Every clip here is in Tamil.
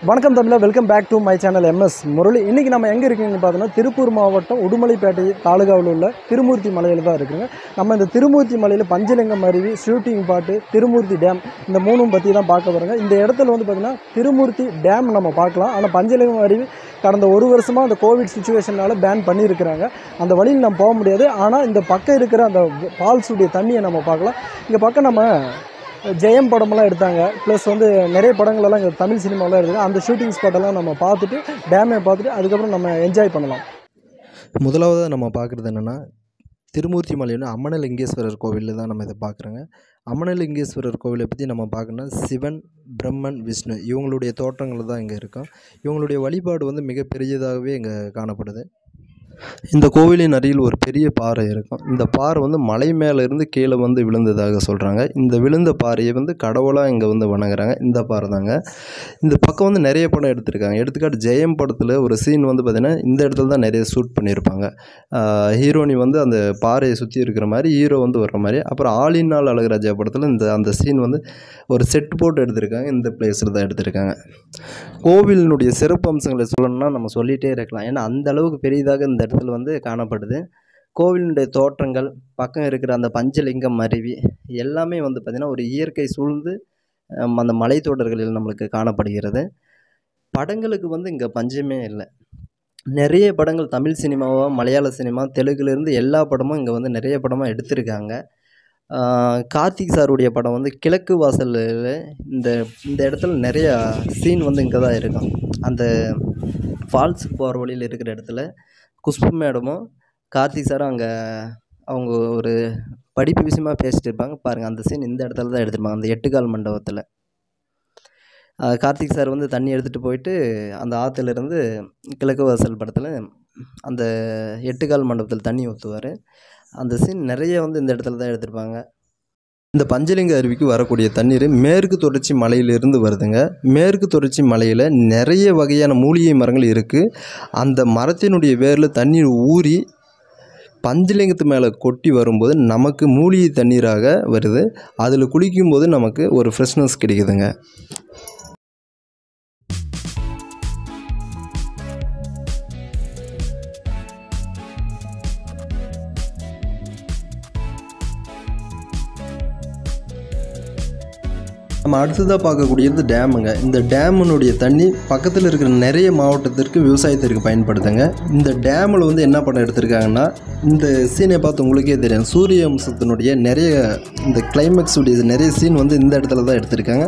வணக்கம் தமிழா welcome back to my channel MS Murali இன்றைக்கி நம்ம எங்கே இருக்கீங்கன்னு பார்த்தோன்னா திருப்பூர் மாவட்டம் உடுமலைப்பேட்டை தாலுகாவில் உள்ள திருமூர்த்தி மலையில் தான் இருக்குங்க நம்ம இந்த திருமூர்த்தி மலையில் பஞ்சலிங்கம் அருவி ஷூட்டிங் பாட்டு திருமூர்த்தி டேம் இந்த மூணும் பற்றி தான் பார்க்க போகிறோங்க இந்த இடத்துல வந்து பார்த்திங்கன்னா திருமூர்த்தி டேம் நம்ம பார்க்கலாம் ஆனால் பஞ்சலிங்கம் அருவி கடந்த ஒரு வருஷமாக அந்த கோவிட் சுச்சுவேஷனால் பேன் பண்ணியிருக்கிறாங்க அந்த வழியில் நம்ம போக முடியாது ஆனால் இந்த பக்கம் இருக்கிற அந்த ஃபால்ஸுடைய தண்ணியை நம்ம பார்க்கலாம் இங்கே பக்கம் நம்ம ஜெயம் படமெல்லாம் எடுத்தாங்க ப்ளஸ் வந்து நிறைய படங்களெல்லாம் இங்கே தமிழ் சினிமாவில் இருக்குது அந்த ஷூட்டிங் ஸ்பாட்டெல்லாம் நம்ம பார்த்துட்டு டேமை பார்த்துட்டு அதுக்கப்புறம் நம்ம என்ஜாய் பண்ணலாம் முதலாவதாக நம்ம பார்க்குறது என்னென்னா திருமூர்த்தி மலையில் அம்மனலிங்கேஸ்வரர் கோவிலில் தான் நம்ம இதை பார்க்குறோங்க அம்மனலிங்கேஸ்வரர் கோவிலை பற்றி நம்ம பார்க்கணும்னா சிவன் பிரம்மன் விஷ்ணு இவங்களுடைய தோற்றங்கள் தான் இங்கே இருக்கும் இவங்களுடைய வழிபாடு வந்து மிக பெரியதாகவே இங்கே காணப்படுது இந்த கோவிலின் அருகில் ஒரு பெரிய பாறை இருக்கும் இந்த பாறை வந்து மலை மேலே இருந்து கீழே வந்து விழுந்ததாக சொல்கிறாங்க இந்த விழுந்த பாறையை வந்து கடவுளாக இங்கே வந்து வணங்குறாங்க இந்த பாறை தாங்க இந்த பக்கம் வந்து நிறைய படம் எடுத்திருக்காங்க எடுத்துக்காட்டு ஜெயம் படத்தில் ஒரு சீன் வந்து பார்த்திங்கன்னா இந்த இடத்துல தான் நிறைய ஷூட் பண்ணியிருப்பாங்க ஹீரோனி வந்து அந்த பாறையை சுற்றி இருக்கிற மாதிரி ஹீரோ வந்து வர்ற மாதிரி அப்புறம் ஆளினால் அழகராஜா படத்தில் இந்த அந்த சீன் வந்து ஒரு செட் போட்டு எடுத்திருக்காங்க இந்த பிளேஸில் தான் எடுத்திருக்காங்க கோவிலினுடைய சிறப்பு அம்சங்களை சொல்லணும்னா நம்ம சொல்லிகிட்டே இருக்கலாம் ஏன்னா அந்த அளவுக்கு பெரியதாக இந்த இடத்துல வந்து காணப்படுது கோவிலினுடைய தோற்றங்கள் பக்கம் இருக்கிற அந்த பஞ்சலிங்கம் அருவி எல்லாமே வந்து பார்த்திங்கன்னா ஒரு இயற்கை சூழ்ந்து ஹம், அந்த மலைத்தொடர்களில் நம்மளுக்கு காணப்படுகிறது படங்களுக்கு வந்து இங்கே பஞ்சமே இல்லை நிறைய படங்கள் தமிழ் சினிமாவோ மலையாள சினிமா தெலுங்குலேருந்து எல்லா படமும் இங்கே வந்து நிறைய படமாக எடுத்திருக்காங்க ஆஹ் கார்த்திக் சாருடைய படம் வந்து கிழக்கு வாசலில் இந்த இந்த இடத்துல நிறைய சீன் வந்து இங்கே தான் இருக்கும் அந்த ஃபால்ஸுக்கு போகிற வழியில் இருக்கிற இடத்துல குஷ்பு மேடமும் கார்த்திக் சாரும் அங்கே அவங்க ஒரு படிப்பு விஷயமா பேசிட்டு இருப்பாங்க பாருங்கள் அந்த சீன் இந்த இடத்துல தான் எடுத்திருப்பாங்க அந்த எட்டுக்கால் மண்டபத்தில் ஆஹ் கார்த்திக் சார் வந்து தண்ணி எடுத்துகிட்டு போயிட்டு அந்த ஆற்றுலேருந்து கிழக்கு வாசல் படத்தில் அந்த எட்டுக்கால் மண்டபத்தில் தண்ணி ஊற்றுவார் அந்த சீன் நிறைய வந்து இந்த இடத்துல தான் எடுத்திருப்பாங்க இந்த பஞ்சலிங்க அருவிக்கு வரக்கூடிய தண்ணீர் மேற்கு தொடர்ச்சி மலையிலிருந்து வருதுங்க மேற்கு தொடர்ச்சி மலையில் நிறைய வகையான மூலிகை மரங்கள் இருக்குது அந்த மரத்தினுடைய வேரில் தண்ணீர் ஊறி பஞ்சலிங்கத்து மேலே கொட்டி வரும்போது நமக்கு மூலிகை தண்ணீராக வருது அதில் குளிக்கும்போது நமக்கு ஒரு ஃப்ரெஷ்னஸ் கிடைக்குதுங்க நம்ம அடுத்ததாக பார்க்கக்கூடியது டேமுங்க இந்த டேமுனுடைய தண்ணி பக்கத்தில் இருக்கிற நிறைய மாவட்டத்திற்கு விவசாயத்திற்கு பயன்படுத்துங்க இந்த டேமில் வந்து என்ன படம் எடுத்திருக்காங்கன்னா இந்த சீனை பார்த்து உங்களுக்கே தெரியும் சூரிய வம்சத்தினுடைய நிறைய இந்த கிளைமேக்ஸ் உடைய நிறைய சீன் வந்து இந்த இடத்துல தான் எடுத்திருக்காங்க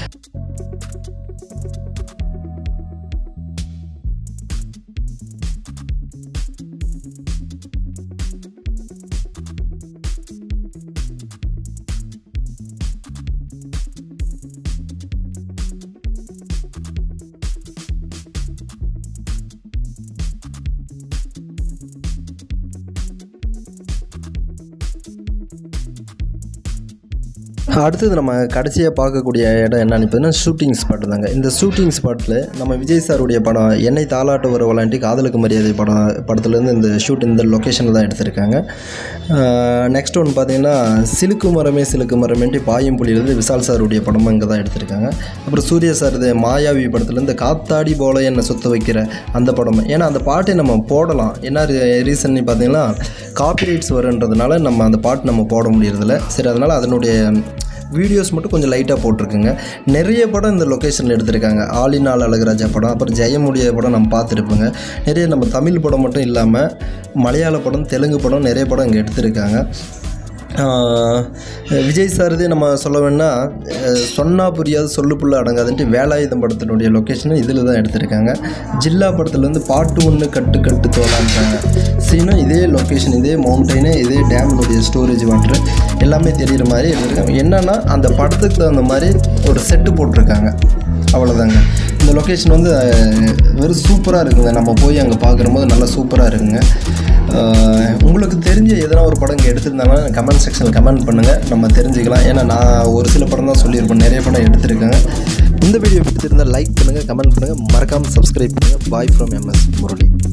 அடுத்தது நம்ம கடைசியாக பார்க்கக்கூடிய இடம் என்னன்னு பார்த்தீங்கன்னா ஷூட்டிங் ஸ்பாட் தாங்க இந்த ஷூட்டிங் ஸ்பாட்டில் நம்ம விஜய் சாருடைய படம் என்னை தாலாட்டு வர விளாண்டி காதலுக்கு மரியாதை படம் படத்துலேருந்து இந்த ஷூட் இந்த லொக்கேஷனில் தான் எடுத்திருக்காங்க நெக்ஸ்ட் ஒன்று பார்த்தீங்கன்னா சிலுக்கு மரமே சிலுக்கு மரமேன்ட்டு பாயும் புலியிலேருந்து விஷால் சாருடைய படமும் இங்கே தான் எடுத்திருக்காங்க அப்புறம் சூர்யா சார் இது மாயாவி படத்துலேருந்து காத்தாடி போல என்னை சுத்த வைக்கிற அந்த படம் ஏன்னா அந்த பாட்டை நம்ம போடலாம் என்ன ரீசன் பார்த்தீங்கன்னா காப்பிரைட்ஸ் வருன்றதுனால நம்ம அந்த பாட்டு நம்ம போட முடியறதில்ல சரி அதனால் அதனுடைய வீடியோஸ் மட்டும் கொஞ்சம் லைட்டாக போட்டிருக்குங்க நிறைய படம் இந்த லொக்கேஷனில் எடுத்திருக்காங்க ஆளினால் அழகராஜா படம் அப்புறம் ஜெயமுடைய படம் நம்ம பார்த்துருப்போங்க நிறைய நம்ம தமிழ் படம் மட்டும் இல்லாமல் மலையாள படம் தெலுங்கு படம் நிறைய படம் இங்கே எடுத்திருக்காங்க ஆஹ் விஜய் சாரதே நம்ம சொல்ல வேணா சொன்னா புரியாது சொல்லு புள்ள அடங்காதுன்ட்டு வேலாயுதம் படத்தினுடைய லொக்கேஷனும் இதில் தான் எடுத்திருக்காங்க ஜில்லா படத்துலேருந்து பாட்டு ஒன்று கட்டு கட்டு தோலான்றாங்க சீனும் இதே லொக்கேஷன் இதே மவுண்டெயின் இதே டேம்னுடைய ஸ்டோரேஜ் வாட்டர் எல்லாமே தெரிகிற மாதிரி எடுத்திருக்காங்க என்னன்னா அந்த படத்துக்கு தகுந்த மாதிரி ஒரு செட்டு போட்டிருக்காங்க அவ்வளோதாங்க இந்த லொக்கேஷன் வந்து அஹ், வெறும் சூப்பராக இருக்குங்க நம்ம போய் அங்கே பார்க்குற போது நல்லா சூப்பராக இருக்குங்க அஹ், உங்களுக்கு தெரிஞ்ச எதனா ஒரு படம் இங்கே எடுத்திருந்தாங்கன்னா கமெண்ட் செக்ஷனில் கமெண்ட் பண்ணுங்கள் நம்ம தெரிஞ்சுக்கலாம் ஏன்னா நான் ஒரு சில படம் தான் சொல்லியிருப்பேன் நிறைய படம் எடுத்திருக்கேங்க இந்த வீடியோ பிடிச்சிருந்தால் லைக் பண்ணுங்கள் கமெண்ட் பண்ணுங்கள் மறக்காமல் சப்ஸ்கிரைப் பண்ணுங்கள் பாய் ஃப்ரம் எம்எஸ் முரளி